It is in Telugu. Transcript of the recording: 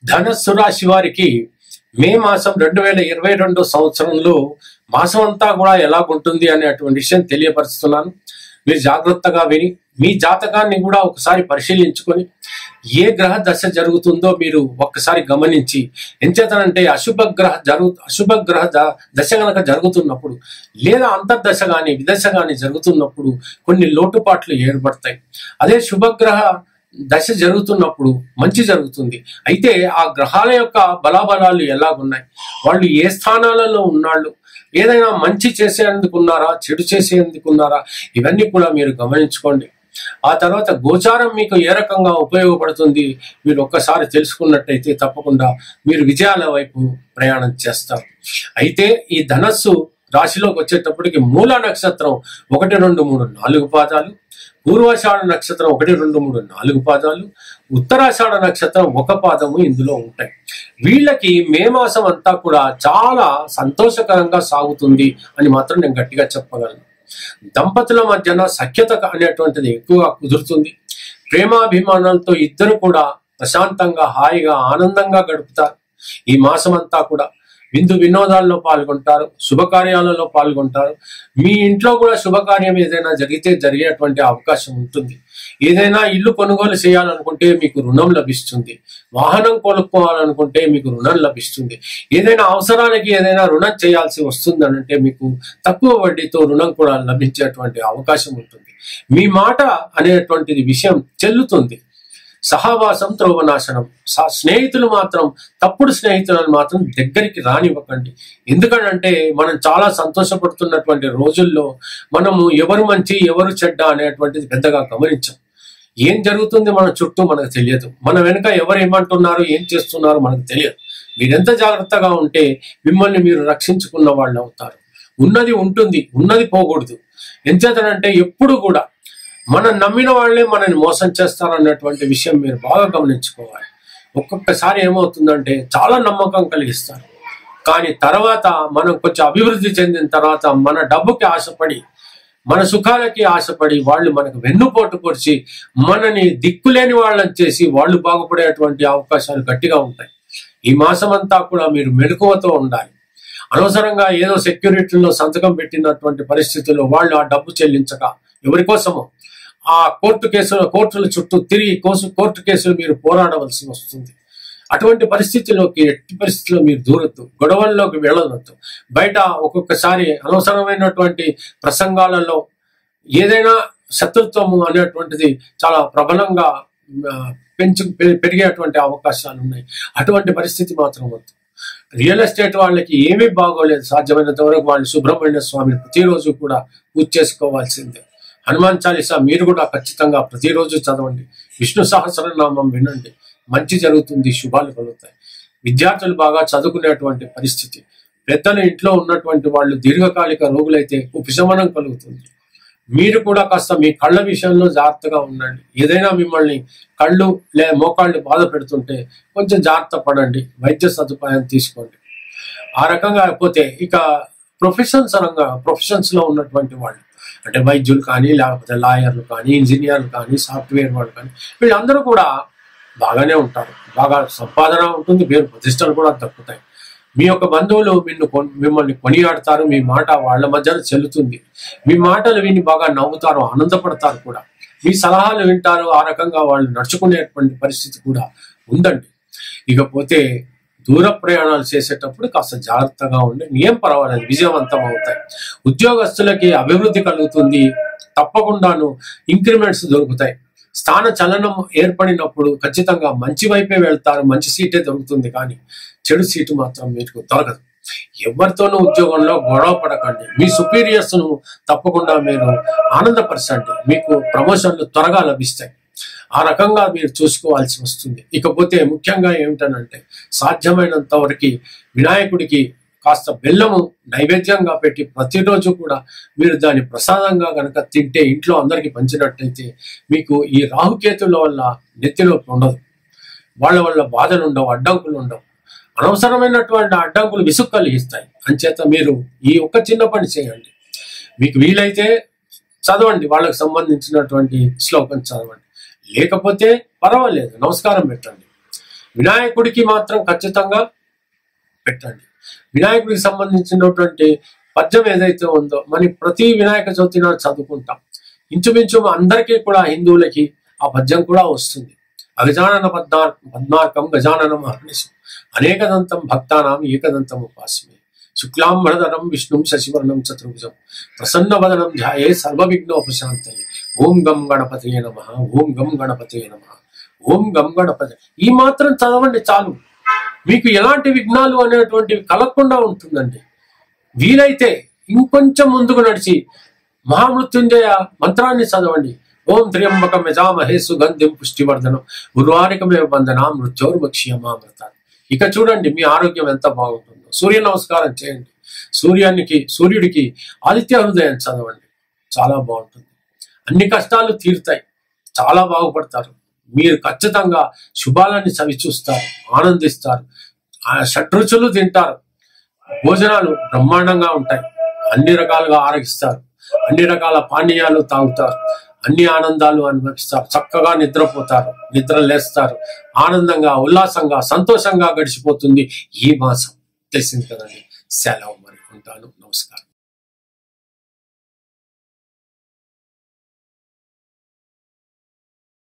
ధనస్సు రాశి వారికి మే మాసం రెండు వేల ఇరవై రెండు సంవత్సరంలో మాసం అంతా కూడా ఎలాగుంటుంది అనేటువంటి విషయం తెలియపరుస్తున్నాను మీరు జాగ్రత్తగా విని మీ జాతకాన్ని కూడా ఒకసారి పరిశీలించుకొని ఏ గ్రహ దశ జరుగుతుందో మీరు ఒక్కసారి గమనించి ఎంచేతనంటే అశుభ గ్రహ జరుగు అశుభ గ్రహ ద- దశ గనక జరుగుతున్నప్పుడు లేదా అంతర్దశ కానీ విదశ కానీ జరుగుతున్నప్పుడు కొన్ని లోటుపాట్లు ఏర్పడతాయి అదే శుభగ్రహ దశ జరుగుతున్నప్పుడు మంచి జరుగుతుంది అయితే ఆ గ్రహాల యొక్క బలాబలాలు ఎలాగున్నాయి వాళ్ళు ఏ స్థానాలలో ఉన్నాళ్ళు ఏదైనా మంచి చేసేందుకున్నారా చెడు చేసేందుకున్నారా ఇవన్నీ కూడా మీరు గమనించుకోండి ఆ తర్వాత గోచారం మీకు ఏ రకంగా ఉపయోగపడుతుంది మీరు ఒక్కసారి తెలుసుకున్నట్టయితే తప్పకుండా మీరు విజయాల వైపు ప్రయాణం చేస్తారు అయితే ఈ ధనస్సు రాశిలోకి వచ్చేటప్పటికి మూల నక్షత్రం ఒకటి రెండు మూడు నాలుగు పాదాలు పూర్వాషాఢ నక్షత్రం ఒకటి రెండు మూడు నాలుగు పాదాలు ఉత్తరాషాఢ నక్షత్రం ఒక పాదము ఇందులో ఉంటాయి వీళ్ళకి మే మాసం అంతా కూడా చాలా సంతోషకరంగా సాగుతుంది అని మాత్రం నేను గట్టిగా చెప్పగలను దంపతుల మధ్యన సఖ్యత అనేటువంటిది ఎక్కువగా కుదురుతుంది ప్రేమాభిమానాలతో ఇద్దరు కూడా ప్రశాంతంగా హాయిగా ఆనందంగా గడుపుతారు ఈ మాసం అంతా కూడా విందు వినోదాల్లో పాల్గొంటారు శుభకార్యాలలో పాల్గొంటారు మీ ఇంట్లో కూడా శుభకార్యం ఏదైనా జరిగితే జరిగేటువంటి అవకాశం ఉంటుంది ఏదైనా ఇల్లు కొనుగోలు చేయాలనుకుంటే మీకు రుణం లభిస్తుంది వాహనం కొనుక్కోవాలనుకుంటే మీకు రుణం లభిస్తుంది ఏదైనా అవసరానికి ఏదైనా రుణం చేయాల్సి వస్తుంది అంటే మీకు తక్కువ వడ్డీతో రుణం కూడా లభించేటువంటి అవకాశం ఉంటుంది మీ మాట అనేటువంటిది విషయం చెల్లుతుంది సహవాసం త్రోవనాశనం స- స్నేహితులు మాత్రం తప్పుడు స్నేహితులను మాత్రం దగ్గరికి రానివ్వకండి ఎందుకంటే మనం చాలా సంతోషపడుతున్నటువంటి రోజుల్లో మనము ఎవరు మంచి ఎవరు చెడ్డ అనేటువంటిది పెద్దగా గమనించం ఏం జరుగుతుంది మన చుట్టూ మనకు తెలియదు మన వెనుక ఎవరు ఏమంటున్నారు ఏం చేస్తున్నారు మనకు తెలియదు మీరెంత జాగ్రత్తగా ఉంటే మిమ్మల్ని మీరు రక్షించుకున్న వాళ్ళు అవుతారు ఉన్నది ఉంటుంది ఉన్నది పోకూడదు ఎంచేతనంటే ఎప్పుడు కూడా మనం నమ్మిన వాళ్ళే మనల్ని మోసం చేస్తారన్నటువంటి విషయం మీరు బాగా గమనించుకోవాలి ఒక్కొక్కసారి ఏమవుతుందంటే చాలా నమ్మకం కలిగిస్తారు కానీ తర్వాత మనం కొంచెం అభివృద్ధి చెందిన తర్వాత మన డబ్బుకి ఆశపడి మన సుఖాలకి ఆశపడి వాళ్ళు మనకు వెన్నుపోటు పొడిచి మనని దిక్కులేని వాళ్ళని చేసి వాళ్ళు బాగుపడేటువంటి అవకాశాలు గట్టిగా ఉంటాయి ఈ మాసం అంతా కూడా మీరు మెలకువతో ఉండాలి అనవసరంగా ఏదో సెక్యూరిటీలో సంతకం పెట్టినటువంటి పరిస్థితుల్లో వాళ్ళు ఆ డబ్బు చెల్లించక ఎవరి కోసమో ఆ కోర్టు కేసుల కోర్టుల చుట్టూ తిరిగి కోసు కోర్టు కేసులు మీరు పోరాడవలసి వస్తుంది అటువంటి పరిస్థితిలోకి ఎట్టి పరిస్థితిలో మీరు దూరద్దు గొడవల్లోకి వెళ్ళవద్దు బయట ఒక్కొక్కసారి అనవసరమైనటువంటి ప్రసంగాలలో ఏదైనా శత్రుత్వము అనేటువంటిది చాలా ప్రబలంగా ఆ, పెంచు పె- పెరిగేటువంటి అవకాశాలు ఉన్నాయి అటువంటి పరిస్థితి మాత్రం వద్దు రియల్ ఎస్టేట్ వాళ్ళకి ఏమీ బాగోలేదు సాధ్యమైనంత వరకు వాళ్ళు సుబ్రహ్మణ్య స్వామిని ప్రతిరోజు కూడా పూజ చేసుకోవాల్సిందే హనుమాన్ చాలీసా మీరు కూడా ఖచ్చితంగా ప్రతిరోజు చదవండి విష్ణు సహస్రనామం వినండి మంచి జరుగుతుంది శుభాలు కలుగుతాయి విద్యార్థులు బాగా చదువుకునేటువంటి పరిస్థితి పెద్దల ఇంట్లో ఉన్నటువంటి వాళ్ళు దీర్ఘకాలిక రోగులైతే ఉపశమనం కలుగుతుంది మీరు కూడా కాస్త మీ కళ్ళ విషయంలో జాగ్రత్తగా ఉండండి ఏదైనా మిమ్మల్ని కళ్ళు లే మోకాళ్ళు బాధ పెడుతుంటే కొంచెం జాగ్రత్త పడండి వైద్య సదుపాయం తీసుకోండి ఆ రకంగా పోతే ఇక ప్రొఫెషన్స్ రంగా ప్రొఫెషన్స్ లో ఉన్నటువంటి వాళ్ళు అంటే వైద్యులు కానీ లేకపోతే లాయర్లు కానీ ఇంజనీర్లు కానీ సాఫ్ట్వేర్ వాళ్ళు కానీ వీళ్ళందరూ కూడా బాగానే ఉంటారు బాగా సంపాదన ఉంటుంది పేరు ప్రతిష్టలు కూడా దక్కుతాయి మీ యొక్క బంధువులు మిన్ను కొన్- మిమ్మల్ని కొనియాడతారు మీ మాట వాళ్ళ మధ్యన చెల్లుతుంది మీ మాటలు విని బాగా నవ్వుతారు ఆనందపడతారు కూడా మీ సలహాలు వింటారు ఆ రకంగా వాళ్ళు నడుచుకునేటువంటి పరిస్థితి కూడా ఉందండి ఇకపోతే దూర ప్రయాణాలు చేసేటప్పుడు కాస్త జాగ్రత్తగా ఉండి ఏం పర్వాలేదు విజయవంతం అవుతాయి ఉద్యోగస్తులకి అభివృద్ధి కలుగుతుంది తప్పకుండాను ఇంక్రిమెంట్స్ దొరుకుతాయి స్థాన చలనం ఏర్పడినప్పుడు ఖచ్చితంగా మంచి వైపే వెళ్తారు మంచి సీటే దొరుకుతుంది కానీ చెడు సీటు మాత్రం మీకు దొరకదు ఎవరితోనూ ఉద్యోగంలో గొడవ పడకండి మీ సుపీరియర్స్ ను తప్పకుండా మీరు ఆనందపరచండి మీకు ప్రమోషన్లు త్వరగా లభిస్తాయి ఆ రకంగా మీరు చూసుకోవాల్సి వస్తుంది ఇకపోతే ముఖ్యంగా ఏమిటనంటే సాధ్యమైనంత వరకు వినాయకుడికి కాస్త బెల్లము నైవేద్యంగా పెట్టి ప్రతిరోజు కూడా మీరు దాన్ని ప్రసాదంగా కనుక తింటే ఇంట్లో అందరికీ పంచినట్టయితే మీకు ఈ రాహుకేతుల వల్ల నెత్తినొప్పి ఉండదు వాళ్ళ వల్ల బాధలు ఉండవు అడ్డంకులు ఉండవు అనవసరమైనటువంటి అడ్డంకులు విసుగు కలిగిస్తాయి అంచేత మీరు ఈ ఒక్క చిన్న పని చేయండి మీకు వీలైతే చదవండి వాళ్ళకి సంబంధించినటువంటి శ్లోకం చదవండి లేకపోతే పర్వాలేదు నమస్కారం పెట్టండి వినాయకుడికి మాత్రం ఖచ్చితంగా పెట్టండి వినాయకుడికి సంబంధించినటువంటి పద్యం ఏదైతే ఉందో మరి ప్రతి వినాయక చవితి నాడు చదువుకుంటాం ఇంచుమించు అందరికీ కూడా హిందువులకి ఆ పద్యం కూడా వస్తుంది అగజానన పద్మార్ పద్మార్కం గజానన మహర్నిశం అనేకదంతం భక్తానాం ఏకదంతం ఉపాస్మే శుక్లాంబరధరం విష్ణుం శశివర్ణం చతుర్భుజం ప్రసన్నవదనం ధ్యాయే సర్వవిఘ్నోపశాంతయే ఓం గం గణపతయే నమ ఓం గం గణపతయే నమ ఓం గం గణపతి ఈ మాత్రం చదవండి చాలు మీకు ఎలాంటి విఘ్నాలు అనేటువంటివి కలగకుండా ఉంటుందండి వీలైతే ఇంకొంచెం ముందుకు నడిచి మహామృత్యుంజయ మంత్రాన్ని చదవండి ఓం త్ర్యంబకం యజామహే సుగంధిం పుష్టివర్ధనం గురువారికమే వందన మృత్యోర్భక్ష్యమామృత ఇక చూడండి మీ ఆరోగ్యం ఎంత బాగుంటుందో సూర్య నమస్కారం చేయండి సూర్యానికి సూర్యుడికి ఆదిత్య హృదయం చదవండి చాలా బాగుంటుంది అన్ని కష్టాలు తీరుతాయి చాలా బాగుపడతారు మీరు ఖచ్చితంగా శుభాలని చవి చూస్తారు ఆనందిస్తారు ఆ షడ్రుచులు తింటారు భోజనాలు బ్రహ్మాండంగా ఉంటాయి అన్ని రకాలుగా ఆరగిస్తారు అన్ని రకాల పానీయాలు తాగుతారు అన్ని ఆనందాలు అనుభవిస్తారు చక్కగా నిద్రపోతారు నిద్ర లేస్తారు ఆనందంగా ఉల్లాసంగా సంతోషంగా గడిచిపోతుంది ఈ మాసం తెలిసింది కదండి సెలవు మరి ఉంటాను నమస్కారం